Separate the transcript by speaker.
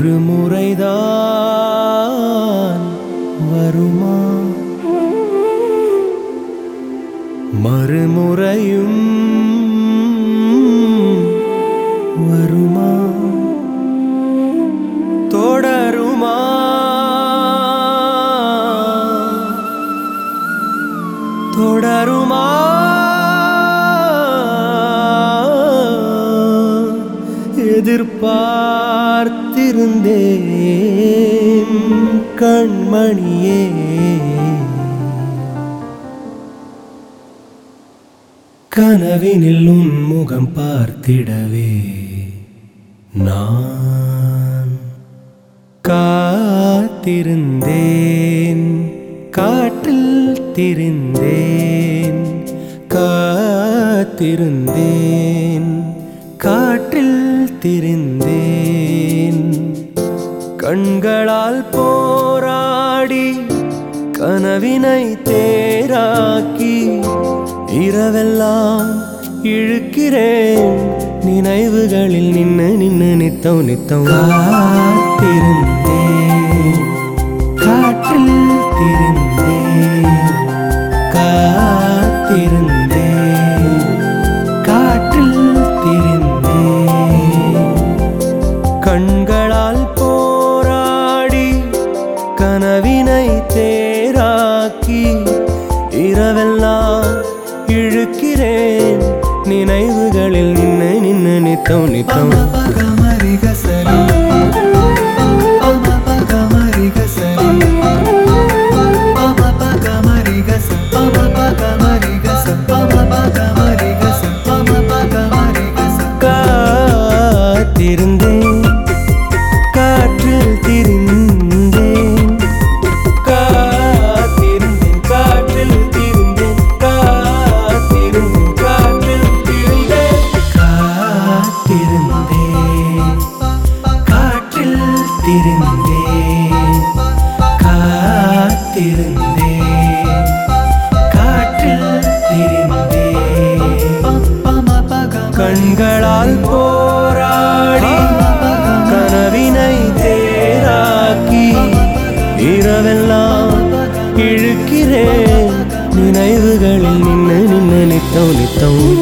Speaker 1: ஒரு முறைதான் வருமா மறுமுறையும் வருமா தொடருமா தொடருமா எதிர்பார்த்திருந்தேன் கண்மணியே கனவினில் உன் முகம் பார்த்திடவே நான் காத்திருந்தேன் காட்டில் திரிந்தேன் காத்திருந்தேன் காற்றில் திரிந்தேன் கண்களால் போராடி கனவினை தேராக்கி இரவெல்லாம் இழுக்கிறேன் நினைவுகளில் நின்னு நின்னு நித்தம் நித்தம் காத்திருந்தேன் காற்றில் திரிந்தேன் காத்திருந்தேன் காற்றில் திரிந்தேன் கண்களால் போராடி கனவினை தேராக்கி இரவெல்லாம் இழுக்கிறேன் நினைவுகளில் நின்று நின்று நித்தம் நித்தம் காத்திருந்தேன் காற்றில் திரிந்தேன் காத்திருந்தேன் காற்றில் திரிந்தேன் காத்திருந்தேன் காற்றில் திரிந்தேன் காத்திருந்தேன் காற்றில் திரிந்தேன் காத்திருந்தேன் காற்றில் திரிந்தேன் கண்களால் போராடி கனவினை தேராக்கி இரவெல்லாம் இழுக்கிறேன் நினைவுகளில் நின்று நின்று நித்தம் நித்தம்